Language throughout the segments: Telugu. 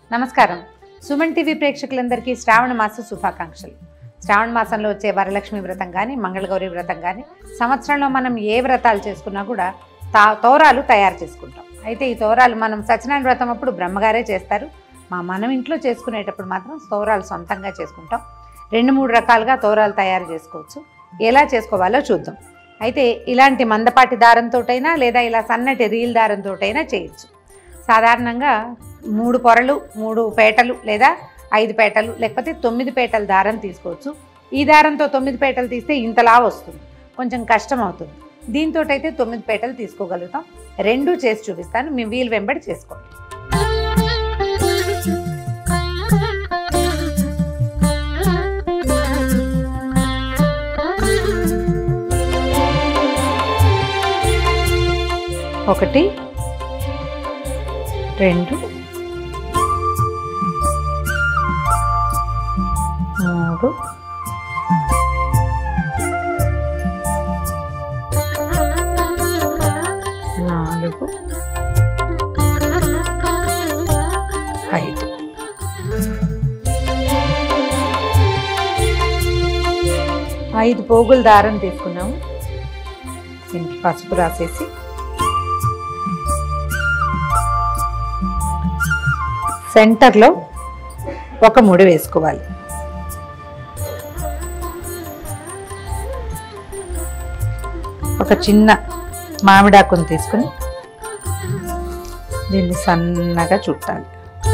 నమస్కారం సుమన్ టీవీ ప్రేక్షకులందరికీ శ్రావణ మాస శుభాకాంక్షలు శ్రావణ మాసంలో వచ్చే వరలక్ష్మి వ్రతం కానీ మంగళగౌరి వ్రతం కానీ సంవత్సరంలో మనం ఏ వ్రతాలు చేసుకున్నా కూడా తా తోరాలు తయారు చేసుకుంటాం అయితే ఈ తోరాలు మనం సత్యనారాయణ వ్రతం అప్పుడు బ్రహ్మగారే చేస్తారు మా మనం ఇంట్లో చేసుకునేటప్పుడు మాత్రం తోరాలు సొంతంగా చేసుకుంటాం రెండు మూడు రకాలుగా తోరాలు తయారు చేసుకోవచ్చు ఎలా చేసుకోవాలో చూద్దాం అయితే ఇలాంటి మందపాటి దారంతోటైనా లేదా ఇలా సన్నటి రీల్ దారంతోటైనా చేయొచ్చు సాధారణంగా మూడు పొరలు మూడు పేటలు లేదా ఐదు పేటలు లేకపోతే తొమ్మిది పేటల దారం తీసుకోవచ్చు ఈ దారంతో తొమ్మిది పేటలు తీస్తే ఇంతలా వస్తుంది కొంచెం కష్టం అవుతుంది దీంతో అయితే తొమ్మిది పేటలు తీసుకోగలుగుతాం రెండు చేసి చూపిస్తాను మీ వీలు వెంబడి చేసుకోండి ఒకటి రెండు మూడు నాలుగు ఐదు ఐదు పోగుల దారం తీసుకున్నాము దీనికి పసుపు రాసేసి సెంటర్లో ఒక ముడి వేసుకోవాలి ఒక చిన్న మామిడాకును తీసుకుని దీన్ని సన్నగా చుట్టాలి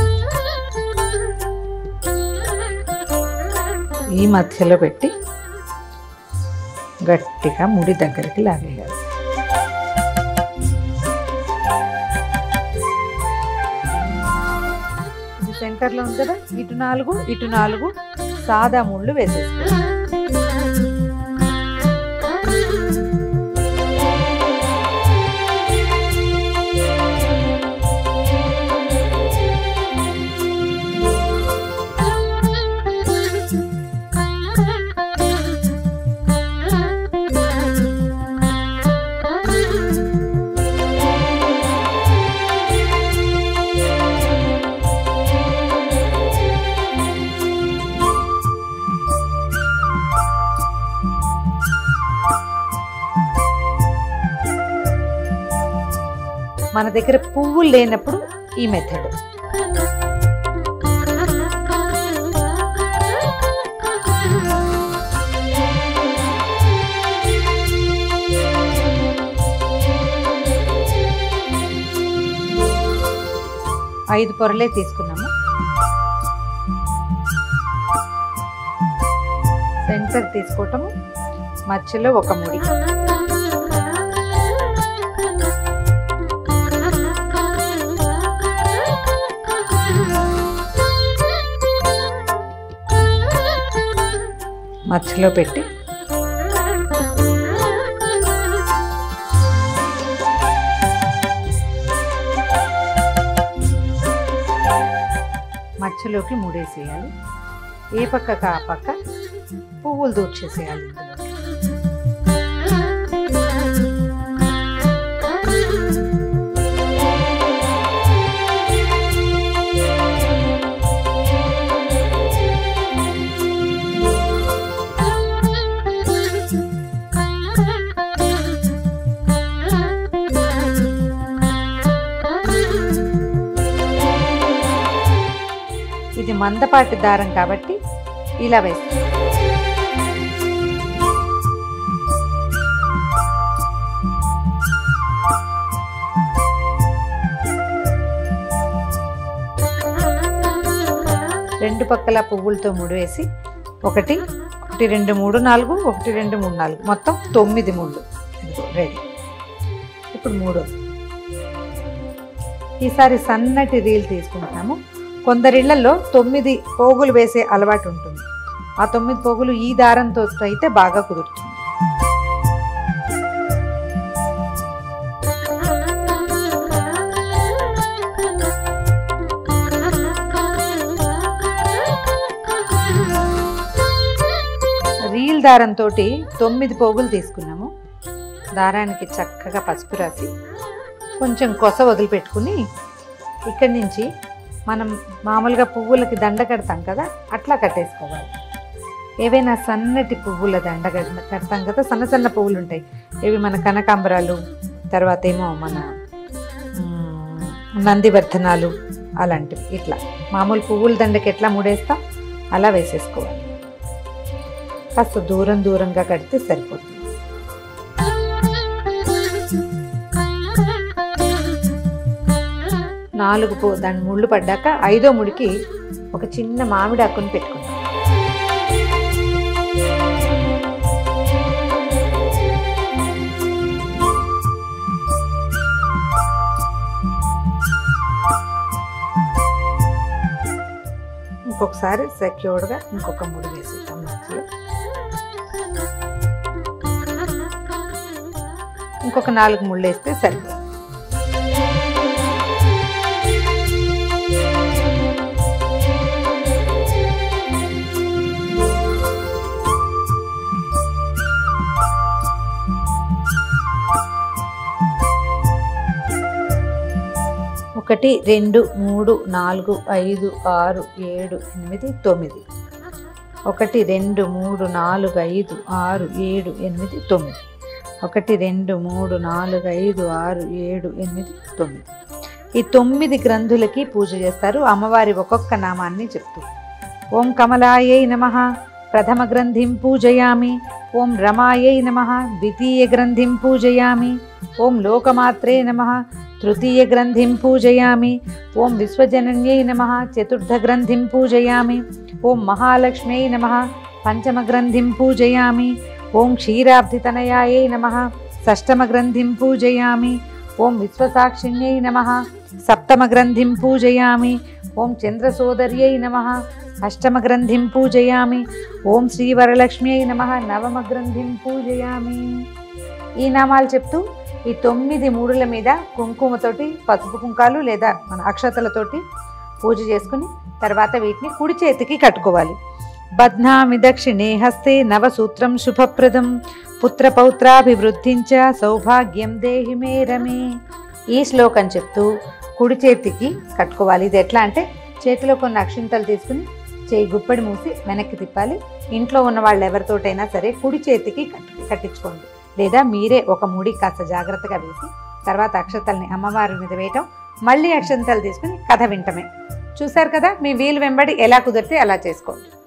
ఈ మధ్యలో పెట్టి గట్టిగా ముడి దగ్గరికి లాగేయాలి ఇది సెంటర్లో ఉంది కదా ఇటు నాలుగు ఇటు నాలుగు సాదా ముళ్ళు వేసేసుకోవాలి మన దగ్గర పువ్వులు లేనప్పుడు ఈ మెథడ్ ఐదు పొరలే తీసుకున్నాము సెంటర్ తీసుకోవటము మధ్యలో ఒక ముడి మధ్యలో పెట్టి మధ్యలోకి ముడేసేయాలి ఏ పక్కకు ఆ పక్క పువ్వులు దూర్చేసేయాలి ఇందులో ఇది మందపాటి దారం కాబట్టి ఇలా వేస్తాం రెండు పక్కల పువ్వులతో ముడివేసి ఒకటి ఒకటి రెండు మూడు నాలుగు ఒకటి రెండు మూడు నాలుగు మొత్తం తొమ్మిది ముళ్ళు ఇదిగో రెడీ ఇప్పుడు మూడోది ఈసారి సన్నటి రీల్ తీసుకుంటాము కొందరిళ్లలో తొమ్మిది పోగులు వేసే అలవాటు ఉంటుంది ఆ తొమ్మిది పోగులు ఈ దారంతో అయితే బాగా కుదురుతుంది రీల్ దారంతో తొమ్మిది పోగులు తీసుకున్నాము దారానికి చక్కగా పసుపు రాసి కొంచెం కొస వదిలిపెట్టుకుని ఇక్కడి నుంచి మనం మామూలుగా పువ్వులకి దండ కడతాం కదా అట్లా కట్టేసుకోవాలి ఏవైనా సన్నటి పువ్వుల దండ కడ- కడతాం కదా సన్న సన్న పువ్వులు ఉంటాయి ఇవి మన కనకాంబరాలు తర్వాత ఏమో మన మ్, నందివర్ధనాలు అలాంటివి ఇట్లా మామూలు పువ్వుల దండకి ఎట్లా ముడేస్తాం అలా వేసేసుకోవాలి కాస్త దూరం దూరంగా కడితే సరిపోతుంది నాలుగు పూ దాని ముళ్ళు పడ్డాక ఐదో ముడికి ఒక చిన్న మామిడి ఆకుని పెట్టుకుందాం ఇంకొకసారి సెక్యూర్డ్గా ఇంకొక ముడి వేసేద్దాం మధ్యలో ఇంకొక నాలుగు ముళ్ళు వేస్తే సరిపోతుంది ఒకటి రెండు మూడు నాలుగు ఐదు ఆరు ఏడు ఎనిమిది తొమ్మిది ఒకటి రెండు మూడు నాలుగు ఐదు ఆరు ఏడు ఎనిమిది తొమ్మిది ఒకటి రెండు మూడు నాలుగు ఐదు ఆరు ఏడు ఎనిమిది తొమ్మిది ఈ తొమ్మిది గ్రంథులకి పూజ చేస్తారు అమ్మవారి ఒక్కొక్క నామాన్ని చెప్తూ ఓం కమలాయై నమ ప్రథమ గ్రంథిం పూజయామి ఓం రమాయై నమ ద్వితీయ గ్రంథిం పూజయామి ఓం లోకమాత్రే నమ తృతీయ గ్రంథిం పూజయామి ఓం విశ్వజనన్యై నమ చతుర్థ గ్రంథిం పూజయామి ఓం మహాలక్ష్మ్యై నమ పంచమ గ్రంథిం పూజయామి ఓం క్షీరాబ్ధితనయాయై నమ షష్టమ గ్రంథిం పూజయామి ఓం విశ్వసాక్షిణ్యై నమ సప్తమ గ్రంథిం పూజయామి ఓం చంద్రసోదర్యై నమ అష్టమ గ్రంథిం పూజయామి ఓం శ్రీవరలక్ష్మ్యై నమ నవమ గ్రంథిం పూజయామి ఈ నామాలు చెప్తూ ఈ తొమ్మిది మూడుల మీద కుంకుమతోటి పసుపు కుంకాలు లేదా మన అక్షతలతోటి పూజ చేసుకుని తర్వాత వీటిని కుడి చేతికి కట్టుకోవాలి బధ్నామి దక్షిణే హస్తే నవసూత్రం శుభప్రదం పుత్రపౌత్రాభివృద్ధించ సౌభాగ్యం దేహి మే రమే ఈ శ్లోకం చెప్తూ కుడి చేతికి కట్టుకోవాలి ఇది ఎట్లా అంటే చేతిలో కొన్ని అక్షింతలు తీసుకుని చేయి గుప్పెడి మూసి వెనక్కి తిప్పాలి ఇంట్లో ఉన్న వాళ్ళు ఎవరితోటైనా సరే కుడి చేతికి కట్టు కట్టించుకోండి లేదా మీరే ఒక ముడి కాస్త జాగ్రత్తగా వేసి తర్వాత అక్షతల్ని అమ్మవారి మీద వేయటం మళ్ళీ అక్షంతలు తీసుకుని కథ వింటమే చూశారు కదా మీ వీలు వెంబడి ఎలా కుదిరితే అలా చేసుకోండి